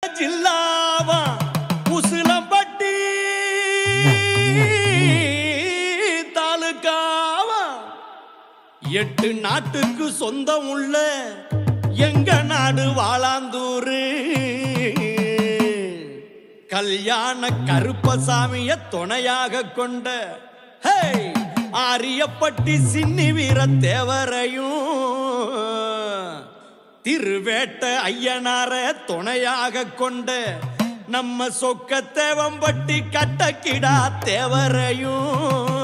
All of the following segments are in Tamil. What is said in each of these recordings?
ஜில்லாவா உசிலம்பட்டி தாலுகாவா எட்டு நாட்டுக்கு சொந்தம் உள்ள எங்க நாடு வாழாந்தூரு கல்யாண கருப்பசாமிய துணையாக கொண்ட ஹே ஆரியப்பட்டி சின்னி வீர தேவரையும் திருவேட்ட ஐயனார துணையாக கொண்ட நம்ம சொக்க தேவம்பட்டி கட்டக்கிடா தேவரையும்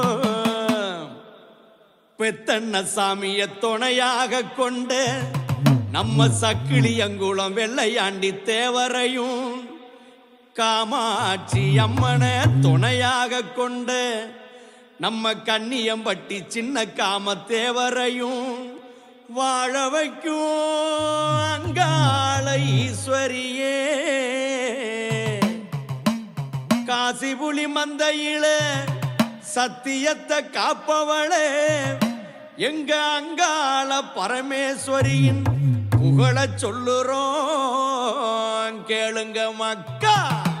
பெத்தண்ண சாமிய துணையாக கொண்டு நம்ம சக்கிலியங்குளம் வெள்ளையாண்டி தேவரையும் காமாட்சி அம்மனை துணையாக கொண்டு நம்ம கன்னியம்பட்டி சின்ன காம தேவரையும் வாழ வைக்கும் அங்காள ஈஸ்வரியே காசிபுலி மந்தையில சத்தியத்தை காப்பவளே எங்க அங்காள பரமேஸ்வரியின் புகழ சொல்லுறோம் கேளுங்க மக்கா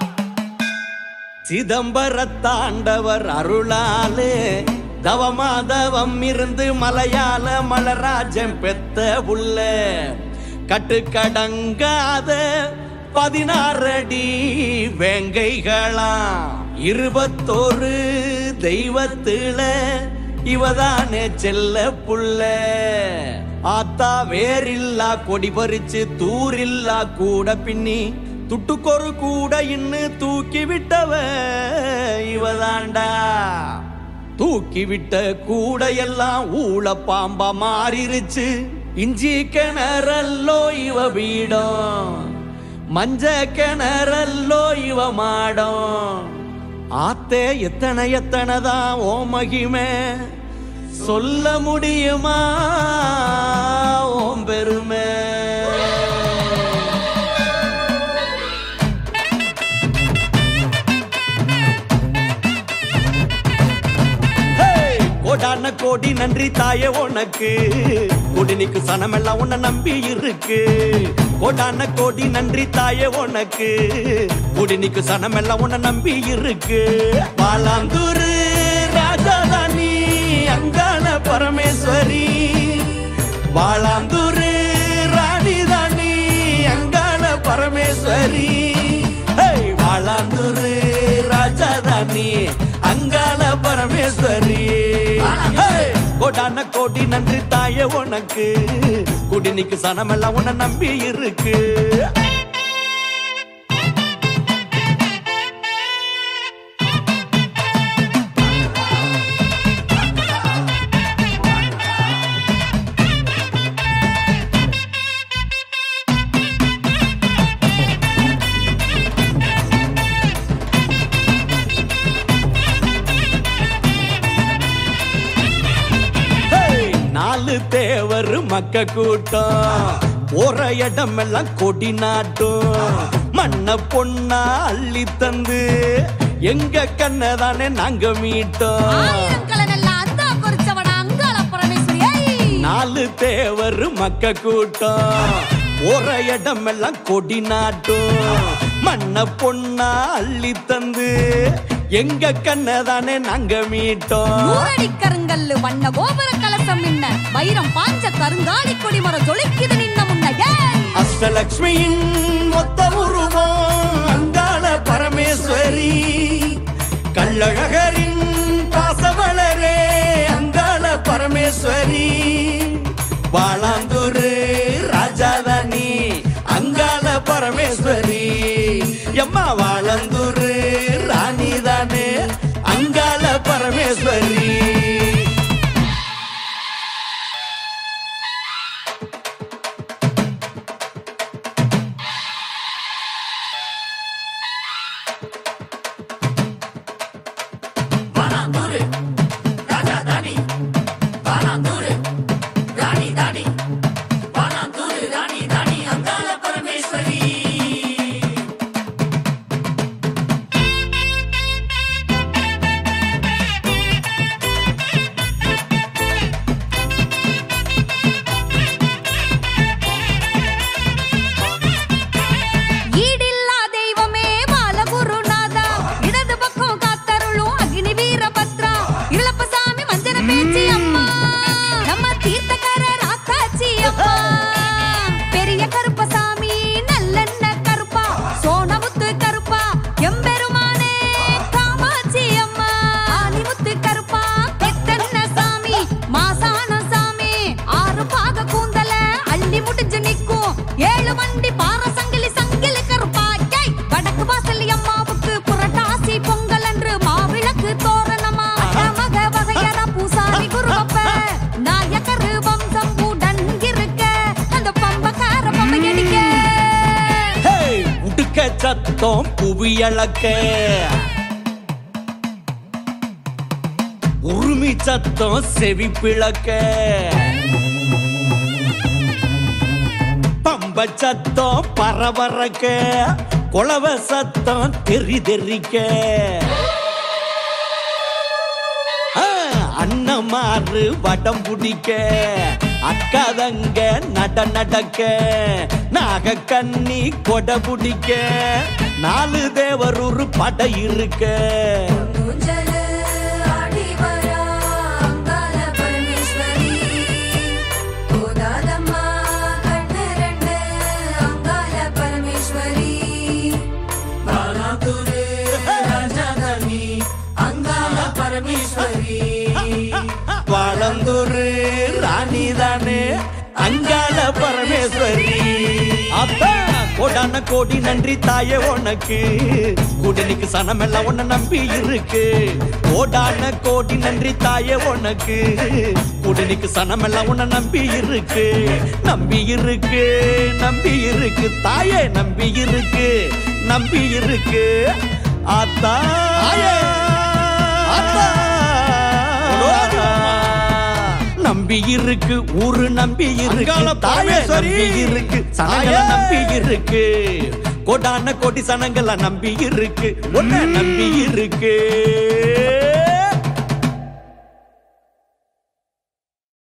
சிதம்பர தாண்டவர் அருளாலே தவமாதவம் இருந்து மலையாள மலராஜன் பெத்த புள்ள கட்டுக்கடங்காத பதினாறடி வேங்கைகளாம் இருபத்தோரு தெய்வத்துல இவதானே செல்ல புள்ள ஆத்தா வேரில்லா கொடி பறிச்சு தூரில்லா கூட பின்னி துட்டுக்கொரு கூட இன்னு தூக்கி விட்டவ இவதாண்டா தூக்கி விட்ட கூட எல்லாம் ஊழ பாம்பா மாறிருச்சு இஞ்சி கிணறல்லோ இவ வீடம் மஞ்ச கிணறல்லோ இவ மாடம் ஆத்தே எத்தனை எத்தனை தான் ஓ மகிமை சொல்ல முடியுமா ஓம் பெருமை ஹேய்! கோடான கோடி நன்றி தாயே உனக்கு குடினிக்கு சனமெல்லாம் உன்னை நம்பி இருக்கு கோடான கோடி நன்றி தாயே உனக்கு குடினிக்கு சனமெல்லாம் உன்னை நம்பி இருக்கு பாலாந்தூரு ராஜாதானி அங்காள பரமேஸ்வரி வாழாந்தூரு ராணிதானி அங்காள பரமேஸ்வரி ஹேய்! வாழாந்தூரு ராஜாதானி அங்காள பரமேஸ்வரி ஹேய்! கோடான கோடி நன்றி தாயே உனக்கு குடினிக்கு சனமெல்லாம் உன்னை நம்பி இருக்கு ஹேய்! நாலு தேவர் மக்க கூட்டம் போற இடமெல்லாம் கொடி நாட்டும் மண்ண பொண்ணா அள்ளி தந்து எங்க கண்ணதானே நாங்க மீட்டோம் ஆயிரங்களெல்லாம் அந்தா குறிச்சவன அங்காள பரமேஸ்வரி ஐ! நாலு தேவர் மக்க கூட்டம் போற இடமெல்லாம் கொடி நாட்டும் மண்ண பொண்ணா அள்ளி தந்து எங்க கண்ணதானே நாங்க மீட்டோம் நூறடி கருங்கல்லு வண்ண கோபுர கலசம் மின்ன வைரம் பாஞ்ச கருங்காலி கொடிமரம் ஜொலிக்குது நின்ன முன்ன ஏய்! அஷ்டலக்ஷ்மியின் மொத்த உருவம் அங்காள பரமேஸ்வரி கள்ளழகரின் பாசவளரே அங்காள பரமேஸ்வரி வாழாந்தூரு ராஜாதானி அங்காள பரமேஸ்வரி எம்மா வாழந்தூரு ராணிதானே அங்காள பரமேஸ்வரி பூஜை சத்தம் புவியளக்க உருமி சத்தம் செவி பிளக்க பம்ப சத்தம் பரபரக்க குளவ சத்தம் தெரி தெறிக்க ஆ, அண்ணமாறு வடம் பிடிக்க அக்காதங்க நட நடக்க நாக கண்ணி கொடை பிடிக்க நாலு தேவர் ஒரு படை இருக்க ஊஞ்சலு ஆடி வரா அங்காள பரமேஸ்வரி போதாதம்மா கண்ணு ரெண்டு அங்காள பரமேஸ்வரி அங்காள பரமேஸ்வரி வாழந்தூரு ராணி தானே அங்காள பரமேஸ்வரி அப்பா கோடான கோடி நன்றி தாயே உனக்கு குடனுக்கு சனமெல்லாம் உன்னை நம்பி இருக்கு கோடான கோடி நன்றி தாயே உனக்கு குடனுக்கு சனமெல்லாம் உன்னை நம்பி இருக்கு நம்பி இருக்கு நம்பி இருக்கு தாயே நம்பி இருக்கு நம்பி இருக்கு ஆத்தா ஆத்தா நம்பி இருக்கு ஊரு நம்பி இருக்கு அங்காள தாயே பரமேஸ்வரி. நம்பி இருக்கு சனங்களை தாயே. நம்பி இருக்கு கோடான கோடி சனங்களை நம்பி இருக்கு உன்னை நம்பி இருக்கு